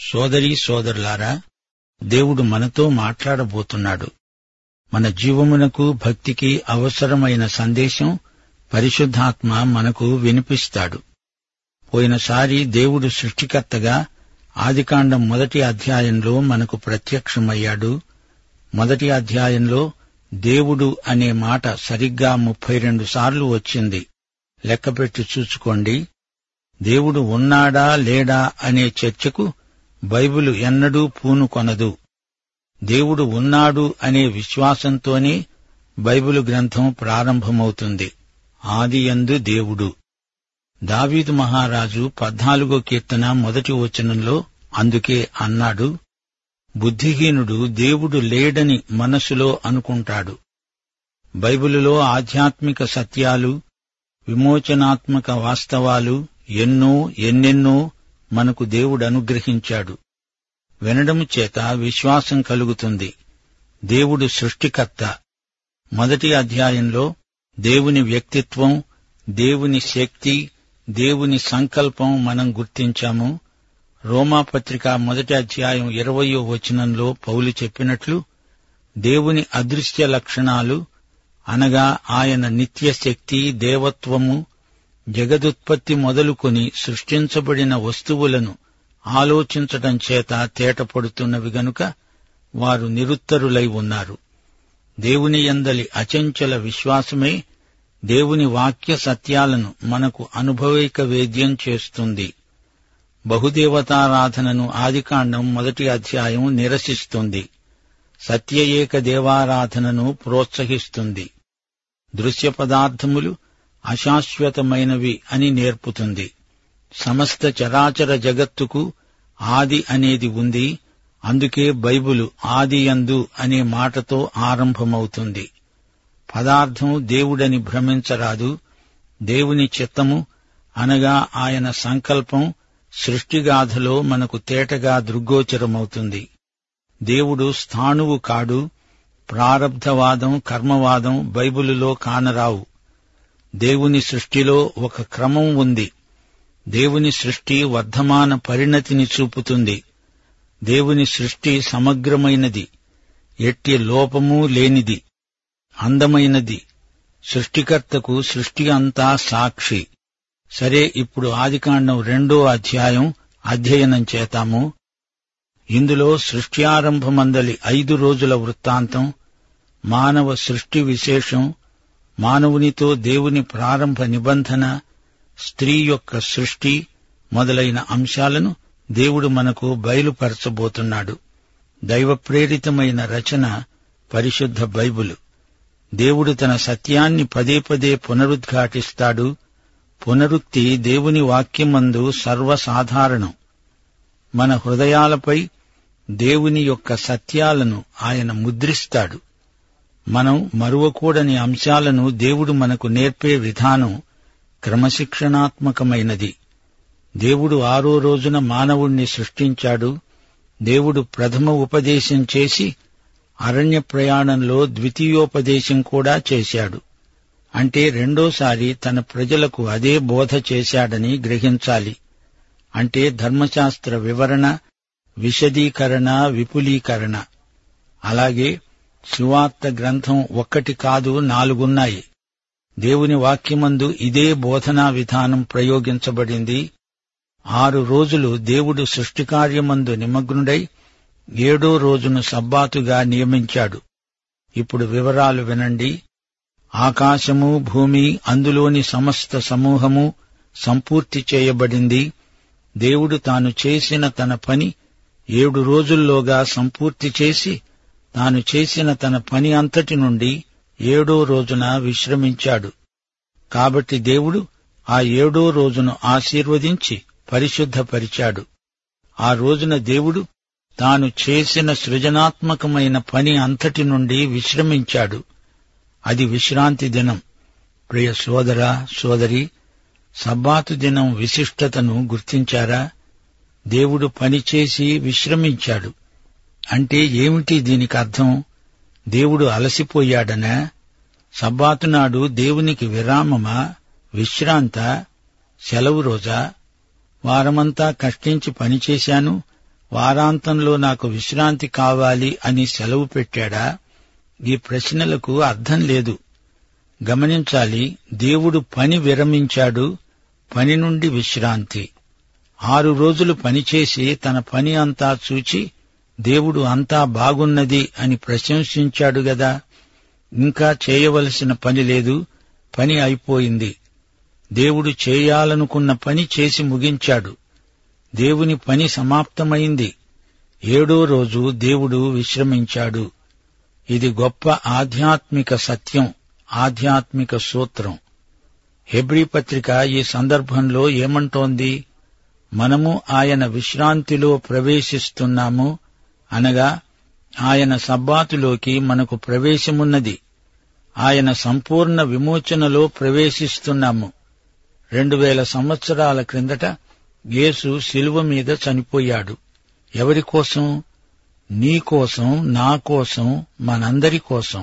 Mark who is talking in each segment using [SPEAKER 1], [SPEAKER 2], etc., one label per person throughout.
[SPEAKER 1] సోదరీ సోదరులారా దేవుడు మనతో మాట్లాడబోతున్నాడు మన జీవమునకు భక్తికి అవసరమైన సందేశం పరిశుద్ధాత్మ మనకు వినిపిస్తాడు పోయినసారి దేవుడు సృష్టికర్తగా ఆదికాండం మొదటి అధ్యాయంలో మనకు ప్రత్యక్షమయ్యాడు మొదటి అధ్యాయంలో దేవుడు అనే మాట సరిగ్గా ముప్పై రెండు సార్లు వచ్చింది లెక్కపెట్టి చూసుకోండి దేవుడు ఉన్నాడా లేడా అనే చర్చకు బైబిలు ఎన్నడూ పూనుకొనదు దేవుడు ఉన్నాడు అనే విశ్వాసంతోనే బైబిలు గ్రంథం ప్రారంభమవుతుంది ఆదియందు దేవుడు దావీదు మహారాజు పద్నాలుగో కీర్తన మొదటి వచనంలో అందుకే అన్నాడు బుద్ధిహీనుడు దేవుడు లేడని మనసులో అనుకుంటాడు బైబిలులో ఆధ్యాత్మిక సత్యాలు విమోచనాత్మక వాస్తవాలు ఎన్నో ఎన్నెన్నో మనకు దేవుడు అనుగ్రహించాడు వినడము చేత విశ్వాసం కలుగుతుంది దేవుడు సృష్టికర్త మొదటి అధ్యాయంలో దేవుని వ్యక్తిత్వం దేవుని శక్తి దేవుని సంకల్పం మనం గుర్తించాము రోమాపత్రిక మొదటి అధ్యాయం ఇరవయో వచనంలో పౌలు చెప్పినట్లు దేవుని అదృశ్య లక్షణాలు అనగా ఆయన నిత్య శక్తి దేవత్వము జగదుత్పత్తి మొదలుకొని సృష్టించబడిన వస్తువులను ఆలోచించటం చేత తేటపడుతున్నవి గనుక వారు నిరుత్తరులై ఉన్నారు దేవుని యందలి అచంచల విశ్వాసమే దేవుని వాక్య సత్యాలను మనకు అనుభవైక వేద్యం చేస్తుంది బహుదేవతారాధనను ఆదికాండం మొదటి అధ్యాయం నిరసిస్తుంది సత్య ఏక దేవారాధనను ప్రోత్సహిస్తుంది దృశ్య పదార్థములు అశాశ్వతమైనవి అని నేర్పుతుంది సమస్త చరాచర జగత్తుకు ఆది అనేది ఉంది అందుకే బైబిలు ఆదియందు అనే మాటతో ఆరంభమవుతుంది పదార్థం దేవుడని భ్రమించరాదు దేవుని చిత్తము అనగా ఆయన సంకల్పం సృష్టిగాథలో మనకు తేటగా దృగ్గోచరమవుతుంది దేవుడు స్థాణువు కాడు ప్రారబ్ధవాదం కర్మవాదం బైబిలులో కానరావు దేవుని సృష్టిలో ఒక క్రమం ఉంది దేవుని సృష్టి వర్ధమాన పరిణతిని చూపుతుంది దేవుని సృష్టి సమగ్రమైనది ఎట్టి లోపమూ లేనిది అందమైనది సృష్టికర్తకు సృష్టి అంతా సాక్షి సరే ఇప్పుడు ఆదికాండం రెండో అధ్యాయం అధ్యయనం చేతాము ఇందులో సృష్ట్యారంభమందలి ఐదు రోజుల వృత్తాంతం మానవ సృష్టి విశేషం మానవునితో దేవుని ప్రారంభ నిబంధన స్త్రీ యొక్క సృష్టి మొదలైన అంశాలను దేవుడు మనకు బయలుపరచబోతున్నాడు దైవ ప్రేరితమైన రచన పరిశుద్ధ బైబిలు దేవుడు తన సత్యాన్ని పదే పదే పునరుద్ఘాటిస్తాడు పునరుక్తి దేవుని వాక్యమందు సర్వసాధారణం మన హృదయాలపై దేవుని యొక్క సత్యాలను ఆయన ముద్రిస్తాడు మనం మరువకూడని అంశాలను దేవుడు మనకు నేర్పే విధానం క్రమశిక్షణాత్మకమైనది దేవుడు ఆరో రోజున మానవుణ్ణి సృష్టించాడు దేవుడు ప్రథమ ఉపదేశం చేసి అరణ్య ప్రయాణంలో ద్వితీయోపదేశం కూడా చేశాడు అంటే రెండోసారి తన ప్రజలకు అదే బోధ చేశాడని గ్రహించాలి అంటే ధర్మశాస్త్ర వివరణ విశదీకరణ విపులీకరణ అలాగే సువార్త గ్రంథం ఒక్కటి కాదు నాలుగున్నాయి దేవుని వాక్యమందు ఇదే బోధనా విధానం ప్రయోగించబడింది ఆరు రోజులు దేవుడు సృష్టికార్యమందు నిమగ్నుడై ఏడో రోజును సబ్బాతుగా నియమించాడు ఇప్పుడు వివరాలు వినండి ఆకాశము భూమి అందులోని సమస్త సమూహము సంపూర్తి చేయబడింది దేవుడు తాను చేసిన తన పని ఏడు రోజుల్లోగా సంపూర్తి చేసి తాను చేసిన తన పని అంతటి నుండి ఏడో రోజున విశ్రమించాడు కాబట్టి దేవుడు ఆ ఏడో రోజును ఆశీర్వదించి పరిశుద్ధపరిచాడు ఆ రోజున దేవుడు తాను చేసిన సృజనాత్మకమైన పని అంతటి నుండి విశ్రమించాడు అది విశ్రాంతి దినం ప్రియ సోదర సోదరి సబ్బాతు దినం విశిష్టతను గుర్తించారా దేవుడు పనిచేసి విశ్రమించాడు అంటే ఏమిటి దీనికి అర్థం దేవుడు అలసిపోయాడనా సబ్బాతునాడు దేవునికి విరామమా విశ్రాంత సెలవు రోజా వారమంతా కష్టించి పనిచేశాను వారాంతంలో నాకు విశ్రాంతి కావాలి అని సెలవు పెట్టాడా ఈ ప్రశ్నలకు అర్థం లేదు గమనించాలి దేవుడు పని విరమించాడు పని నుండి విశ్రాంతి ఆరు రోజులు పనిచేసి తన పని అంతా చూచి దేవుడు అంతా బాగున్నది అని ప్రశంసించాడు గదా ఇంకా చేయవలసిన పని లేదు పని అయిపోయింది దేవుడు చేయాలనుకున్న పని చేసి ముగించాడు దేవుని పని సమాప్తమైంది ఏడో రోజు దేవుడు విశ్రమించాడు ఇది గొప్ప ఆధ్యాత్మిక సత్యం ఆధ్యాత్మిక సూత్రం హెబ్రీ పత్రిక ఈ సందర్భంలో ఏమంటోంది మనము ఆయన విశ్రాంతిలో ప్రవేశిస్తున్నాము అనగా ఆయన సబ్బాతులోకి మనకు ప్రవేశమున్నది ఆయన సంపూర్ణ విమోచనలో ప్రవేశిస్తున్నాము రెండు వేల సంవత్సరాల క్రిందట యేసు శిలువ మీద చనిపోయాడు ఎవరి కోసం నీ కోసం నా కోసం మనందరి కోసం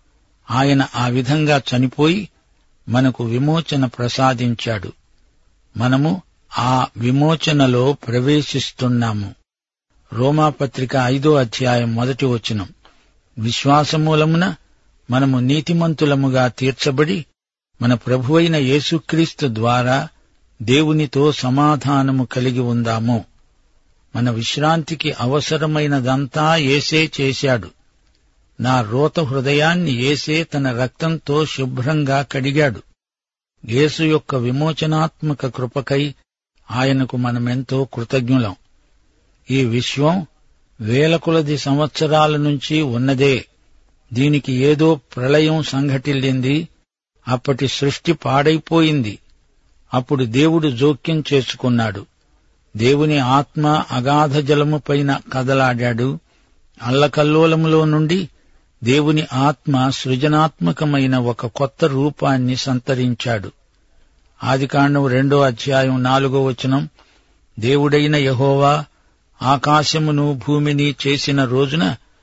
[SPEAKER 1] ఆయన ఆ విధంగా చనిపోయి మనకు విమోచన ప్రసాదించాడు మనము ఆ విమోచనలో ప్రవేశిస్తున్నాము రోమాపత్రిక ఐదో అధ్యాయం మొదటి వచనం విశ్వాసమూలమున మనము నీతిమంతులముగా తీర్చబడి మన ప్రభువైన యేసుక్రీస్తు ద్వారా దేవునితో సమాధానము కలిగి ఉందాము మన విశ్రాంతికి అవసరమైనదంతా ఏసే చేశాడు నా రోత హృదయాన్ని ఏసే తన రక్తంతో శుభ్రంగా కడిగాడు యేసు యొక్క విమోచనాత్మక కృపకై ఆయనకు మనమెంతో కృతజ్ఞులం ఈ విశ్వం వేల కొలది సంవత్సరాల నుంచి ఉన్నదే దీనికి ఏదో ప్రళయం సంఘటిల్లింది అప్పటి సృష్టి పాడైపోయింది అప్పుడు దేవుడు జోక్యం చేసుకున్నాడు దేవుని ఆత్మ అగాధ జలము పైన కదలాడాడు అల్లకల్లోలములో నుండి దేవుని ఆత్మ సృజనాత్మకమైన ఒక కొత్త రూపాన్ని సంతరించాడు ఆదికాండం రెండో అధ్యాయం నాలుగో వచనం దేవుడైన యహోవా ఆకాశమును భూమిని చేసిన రోజున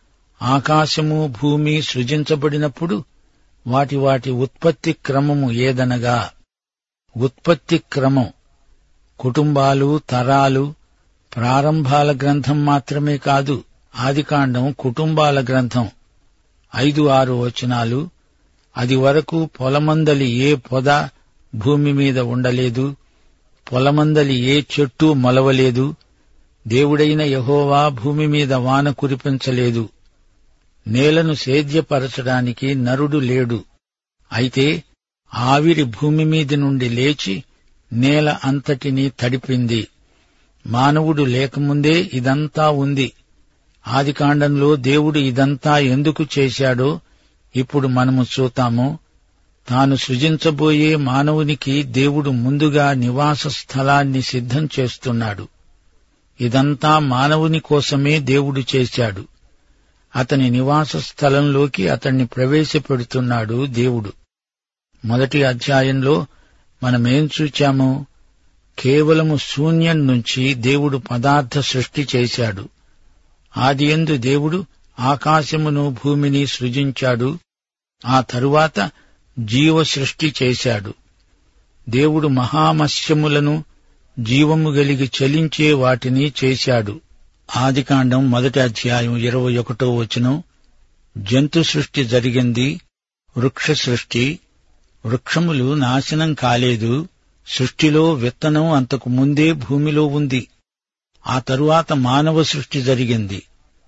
[SPEAKER 1] ఆకాశము భూమి సృజించబడినప్పుడు వాటి వాటి ఉత్పత్తి క్రమము ఏదనగా ఉత్పత్తి క్రమం కుటుంబాలు తరాలు ప్రారంభాల గ్రంథం మాత్రమే కాదు ఆదికాండం కుటుంబాల గ్రంథం ఐదు ఆరు వచనాలు అది వరకు పొలమందలి ఏ పొద భూమి మీద ఉండలేదు పొలమందలి ఏ చెట్టు మొలవలేదు దేవుడైన యహోవా భూమి మీద వాన కురిపించలేదు నేలను సేద్యపరచడానికి నరుడు లేడు అయితే ఆవిరి భూమి మీది నుండి లేచి నేల అంతటినీ తడిపింది మానవుడు లేకముందే ఇదంతా ఉంది ఆదికాండంలో దేవుడు ఇదంతా ఎందుకు చేశాడో ఇప్పుడు మనము చూతాము తాను సృజించబోయే మానవునికి దేవుడు ముందుగా నివాస స్థలాన్ని సిద్ధం చేస్తున్నాడు ఇదంతా మానవుని కోసమే దేవుడు చేశాడు అతని నివాస స్థలంలోకి అతన్ని ప్రవేశపెడుతున్నాడు దేవుడు మొదటి అధ్యాయంలో మనమేం చూచాము కేవలము శూన్యం నుంచి దేవుడు పదార్థ సృష్టి చేశాడు ఆదియందు దేవుడు ఆకాశమును భూమిని సృజించాడు ఆ తరువాత జీవ సృష్టి చేశాడు దేవుడు మహామత్స్యములను జీవము గలిగి చలించే వాటిని చేశాడు ఆదికాండం మొదటి అధ్యాయం ఇరవై ఒకటో వచనం జంతు సృష్టి జరిగింది వృక్ష సృష్టి వృక్షములు నాశనం కాలేదు సృష్టిలో విత్తనం అంతకు ముందే భూమిలో ఉంది ఆ తరువాత మానవ సృష్టి జరిగింది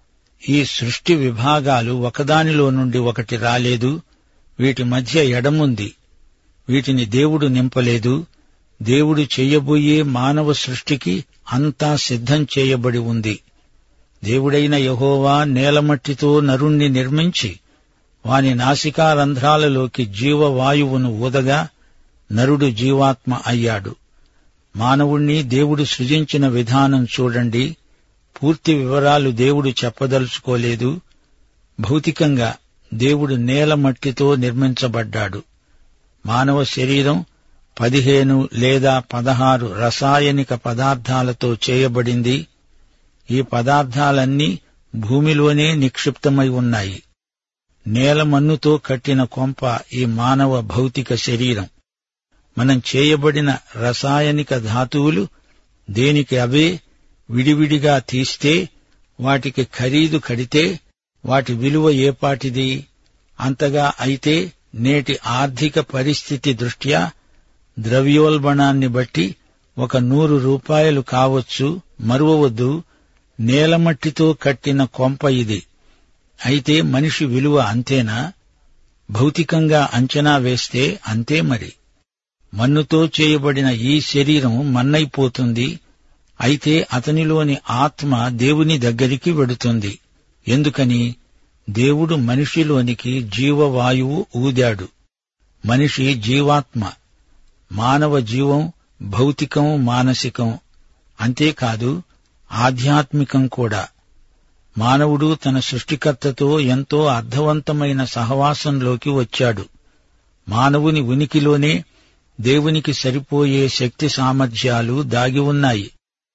[SPEAKER 1] ఈ సృష్టి విభాగాలు ఒకదానిలో నుండి ఒకటి రాలేదు వీటి మధ్య ఎడముంది వీటిని దేవుడు నింపలేదు దేవుడు చెయ్యబోయే మానవ సృష్టికి అంతా సిద్ధం చేయబడి ఉంది దేవుడైన యహోవా నేలమట్టితో నరుణ్ణి నిర్మించి వాని నాసికారంధ్రాలలోకి జీవవాయువును ఊదగా నరుడు జీవాత్మ అయ్యాడు మానవుణ్ణి దేవుడు సృజించిన విధానం చూడండి పూర్తి వివరాలు దేవుడు చెప్పదలుచుకోలేదు భౌతికంగా దేవుడు నేల మట్టితో నిర్మించబడ్డాడు మానవ శరీరం పదిహేను లేదా పదహారు రసాయనిక పదార్థాలతో చేయబడింది ఈ పదార్థాలన్నీ భూమిలోనే నిక్షిప్తమై ఉన్నాయి నేలమన్నుతో కట్టిన కొంప ఈ మానవ భౌతిక శరీరం మనం చేయబడిన రసాయనిక ధాతువులు దేనికి అవే విడివిడిగా తీస్తే వాటికి ఖరీదు కడితే వాటి విలువ ఏపాటిది అంతగా అయితే నేటి ఆర్థిక పరిస్థితి దృష్ట్యా ద్రవ్యోల్బణాన్ని బట్టి ఒక నూరు రూపాయలు కావచ్చు మరువవద్దు నేలమట్టితో కట్టిన కొంప ఇది అయితే మనిషి విలువ అంతేనా భౌతికంగా అంచనా వేస్తే అంతే మరి మన్నుతో చేయబడిన ఈ శరీరం మన్నైపోతుంది అయితే అతనిలోని ఆత్మ దేవుని దగ్గరికి వెడుతుంది ఎందుకని దేవుడు మనిషిలోనికి జీవవాయువు ఊదాడు మనిషి జీవాత్మ మానవ జీవం భౌతికం మానసికం అంతేకాదు ఆధ్యాత్మికం కూడా మానవుడు తన సృష్టికర్తతో ఎంతో అర్థవంతమైన సహవాసంలోకి వచ్చాడు మానవుని ఉనికిలోనే దేవునికి సరిపోయే శక్తి సామర్థ్యాలు దాగి ఉన్నాయి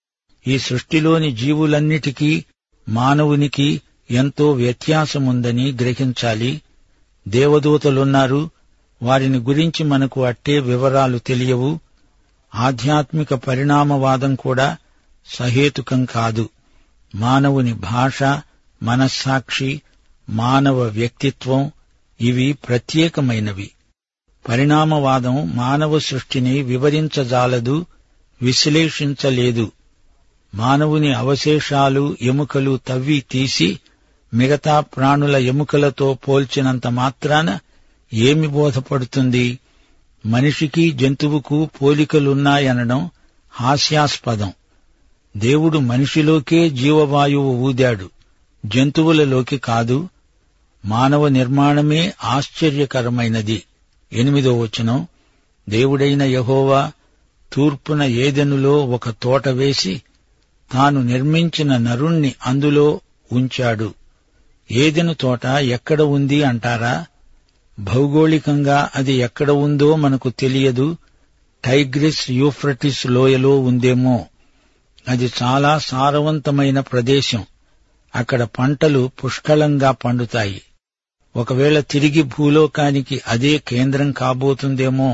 [SPEAKER 1] ఈ సృష్టిలోని జీవులన్నిటికీ మానవునికి ఎంతో వ్యత్యాసముందని గ్రహించాలి దేవదూతలున్నారు వారిని గురించి మనకు అట్టే వివరాలు తెలియవు ఆధ్యాత్మిక పరిణామవాదం కూడా సహేతుకం కాదు మానవుని భాష మనస్సాక్షి మానవ వ్యక్తిత్వం ఇవి ప్రత్యేకమైనవి పరిణామవాదం మానవ సృష్టిని వివరించజాలదు విశ్లేషించలేదు మానవుని అవశేషాలు ఎముకలు తవ్వి తీసి మిగతా ప్రాణుల ఎముకలతో పోల్చినంత మాత్రాన ఏమి బోధపడుతుంది మనిషికి జంతువుకు పోలికలున్నాయనడం హాస్యాస్పదం దేవుడు మనిషిలోకే జీవవాయువు ఊదాడు జంతువులలోకి కాదు మానవ నిర్మాణమే ఆశ్చర్యకరమైనది ఎనిమిదో వచనం దేవుడైన యహోవా తూర్పున ఏదెనులో ఒక తోట వేసి తాను నిర్మించిన నరుణ్ణి అందులో ఉంచాడు ఏదెను తోట ఎక్కడ ఉంది అంటారా భౌగోళికంగా అది ఎక్కడ ఉందో మనకు తెలియదు టైగ్రిస్ యూఫ్రటిస్ లోయలో ఉందేమో అది చాలా సారవంతమైన ప్రదేశం అక్కడ పంటలు పుష్కలంగా పండుతాయి ఒకవేళ తిరిగి భూలోకానికి అదే కేంద్రం కాబోతుందేమో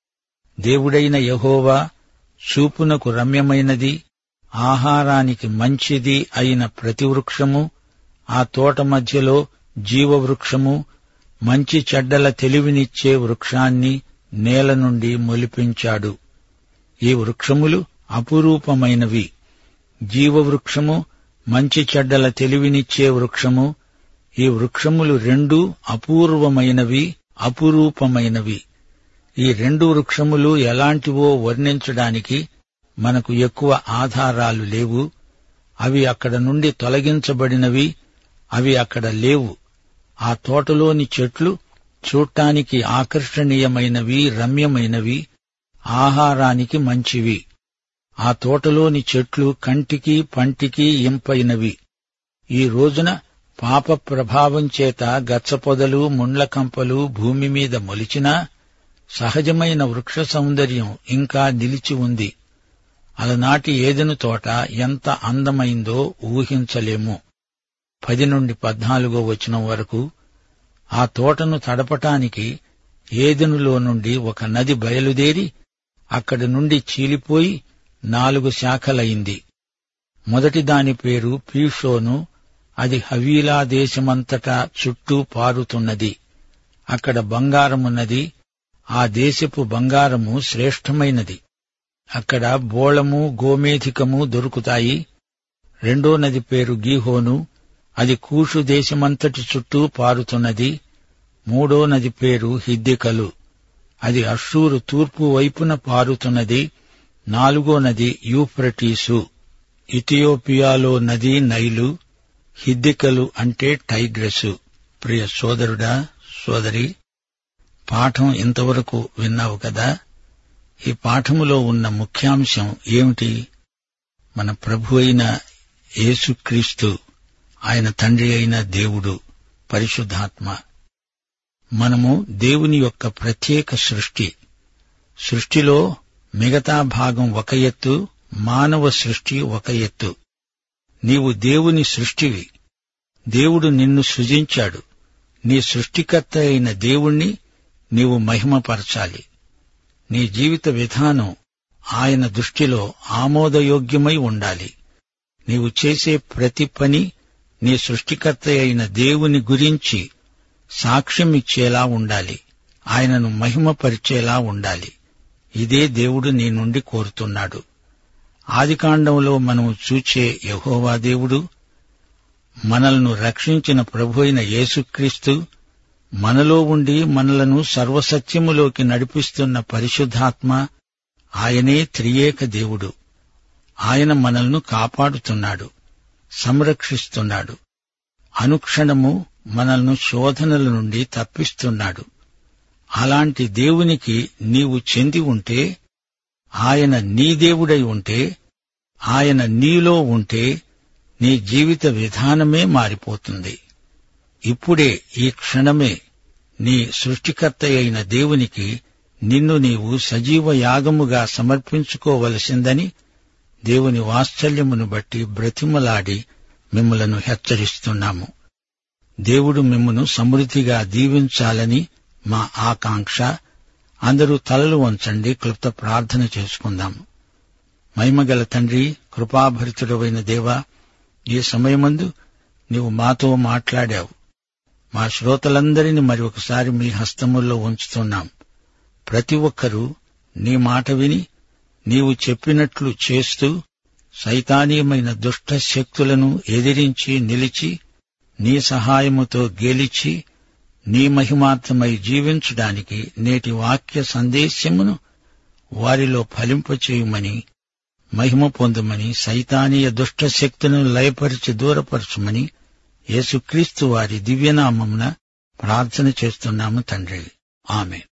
[SPEAKER 1] దేవుడైన యహోవా చూపునకు రమ్యమైనది ఆహారానికి మంచిది అయిన ప్రతి వృక్షము ఆ తోట మధ్యలో జీవవృక్షము మంచి చెడ్డల తెలివినిచ్చే వృక్షాన్ని నేల నుండి మొలిపించాడు ఈ వృక్షములు అపురూపమైనవి జీవవృక్షము మంచి చెడ్డల తెలివినిచ్చే వృక్షము ఈ వృక్షములు రెండు అపూర్వమైనవి అపురూపమైనవి ఈ రెండు వృక్షములు ఎలాంటివో వర్ణించడానికి మనకు ఎక్కువ ఆధారాలు లేవు అవి అక్కడ నుండి తొలగించబడినవి అవి అక్కడ లేవు ఆ తోటలోని చెట్లు చూడటానికి ఆకర్షణీయమైనవి రమ్యమైనవి ఆహారానికి మంచివి ఆ తోటలోని చెట్లు కంటికి పంటికి ఇంపైనవి ఈ రోజున పాప ప్రభావం చేత గచ్చపొదలు ముండ్లకంపలు భూమి మీద మొలిచినా సహజమైన వృక్ష సౌందర్యం ఇంకా నిలిచి ఉంది అలనాటి ఏదెను తోట ఎంత అందమైందో ఊహించలేము పది నుండి పద్నాలుగో వచనం వరకు ఆ తోటను తడపటానికి ఏదెనులో నుండి ఒక నది బయలుదేరి అక్కడి నుండి చీలిపోయి నాలుగు శాఖలయింది మొదటి దాని పేరు పీషోను అది హవీలా దేశమంతటా చుట్టూ పారుతున్నది అక్కడ బంగారమున్నది ఆ దేశపు బంగారము శ్రేష్టమైనది అక్కడ బోళము గోమేధికము దొరుకుతాయి రెండో నది పేరు గీహోను అది కూషు దేశమంతటి చుట్టూ పారుతున్నది మూడో నది పేరు హిద్దికలు అది అషూరు తూర్పు వైపున పారుతున్నది నాలుగో నది యూఫ్రటీసు ఇథియోపియాలో నది నైలు హిద్దికలు అంటే టైగ్రెసు ప్రియ సోదరుడా సోదరి పాఠం ఇంతవరకు విన్నావు కదా ఈ పాఠములో ఉన్న ముఖ్యాంశం ఏమిటి మన ప్రభు అయిన యేసుక్రీస్తు ఆయన తండ్రి అయిన దేవుడు పరిశుద్ధాత్మ మనము దేవుని యొక్క ప్రత్యేక సృష్టి సృష్టిలో మిగతా భాగం ఒక ఎత్తు మానవ సృష్టి ఒక ఎత్తు నీవు దేవుని సృష్టివి దేవుడు నిన్ను సృజించాడు నీ సృష్టికర్త అయిన దేవుణ్ణి నీవు మహిమపరచాలి నీ జీవిత విధానం ఆయన దృష్టిలో ఆమోదయోగ్యమై ఉండాలి నీవు చేసే ప్రతి పని నీ సృష్టికర్త అయిన దేవుని గురించి సాక్ష్యమిచ్చేలా ఉండాలి ఆయనను మహిమపరిచేలా ఉండాలి ఇదే దేవుడు నీ నుండి కోరుతున్నాడు ఆదికాండంలో మనం చూచే యహోవా దేవుడు మనల్ని రక్షించిన ప్రభు అయిన యేసుక్రీస్తు మనలో ఉండి మనలను సర్వసత్యములోకి నడిపిస్తున్న పరిశుద్ధాత్మ ఆయనే త్రియేక దేవుడు ఆయన మనల్ని కాపాడుతున్నాడు సంరక్షిస్తున్నాడు అనుక్షణము మనల్ని శోధనల నుండి తప్పిస్తున్నాడు అలాంటి దేవునికి నీవు చెంది ఉంటే ఆయన నీ దేవుడై ఉంటే ఆయన నీలో ఉంటే నీ జీవిత విధానమే మారిపోతుంది ఇప్పుడే ఈ క్షణమే నీ సృష్టికర్త అయిన దేవునికి నిన్ను నీవు సజీవ యాగముగా సమర్పించుకోవలసిందని దేవుని వాత్సల్యమును బట్టి బ్రతిమలాడి మిమ్మలను హెచ్చరిస్తున్నాము దేవుడు మిమ్మను సమృద్ధిగా దీవించాలని మా ఆకాంక్ష అందరూ తలలు వంచండి క్లుప్త ప్రార్థన చేసుకుందాము మహిమగల తండ్రి కృపాభరితుడవైన దేవా ఈ సమయమందు నీవు మాతో మాట్లాడావు మా శ్రోతలందరినీ మరి ఒకసారి మీ హస్తముల్లో ఉంచుతున్నాం ప్రతి ఒక్కరూ నీ మాట విని నీవు చెప్పినట్లు చేస్తూ సైతానీయమైన దుష్ట శక్తులను ఎదిరించి నిలిచి నీ సహాయముతో గెలిచి నీ మహిమార్థమై జీవించడానికి నేటి వాక్య సందేశమును వారిలో ఫలింపచేయుమని మహిమ పొందమని సైతానీయ దుష్ట శక్తులను లయపరిచి దూరపరచుమని యేసుక్రీస్తు వారి దివ్యనామమున ప్రార్థన చేస్తున్నాము తండ్రి ఆమె